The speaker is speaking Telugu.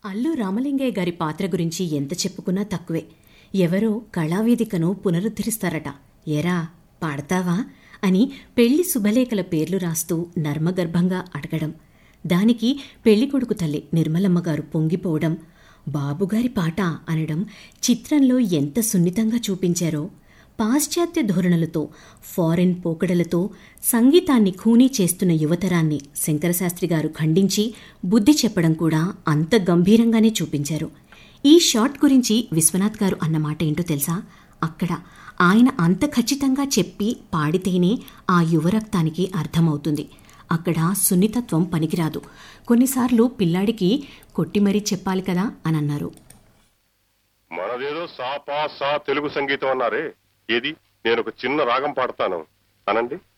అల్లు రామలింగయ్య గారి పాత్ర గురించి ఎంత చెప్పుకున్నా తక్కువే ఎవరో కళావేదికను పునరుద్ధరిస్తారట ఎరా పాడతావా అని పెళ్లి శుభలేఖల పేర్లు రాస్తూ నర్మగర్భంగా అడగడం దానికి పెళ్లికొడుకు తల్లి నిర్మలమ్మ గారు పొంగిపోవడం బాబుగారి పాట అనడం చిత్రంలో ఎంత సున్నితంగా చూపించారో పాశ్చాత్య ధోరణులతో ఫారెన్ పోకడలతో సంగీతాన్ని ఖూనీ చేస్తున్న యువతరాన్ని శంకరశాస్త్రి గారు ఖండించి బుద్ధి చెప్పడం కూడా అంత గంభీరంగానే చూపించారు ఈ షాట్ గురించి విశ్వనాథ్ గారు అన్న మాట ఏంటో తెలుసా అక్కడ ఆయన అంత ఖచ్చితంగా చెప్పి పాడితేనే ఆ యువరక్తానికి అర్థమవుతుంది అక్కడ సున్నితత్వం పనికిరాదు కొన్నిసార్లు పిల్లాడికి కొట్టి మరీ చెప్పాలి కదా అని అన్నారు మనదేదో సా పా సా తెలుగు సంగీతం అన్నారే ఏది నేను ఒక చిన్న రాగం పాడతాను అనండి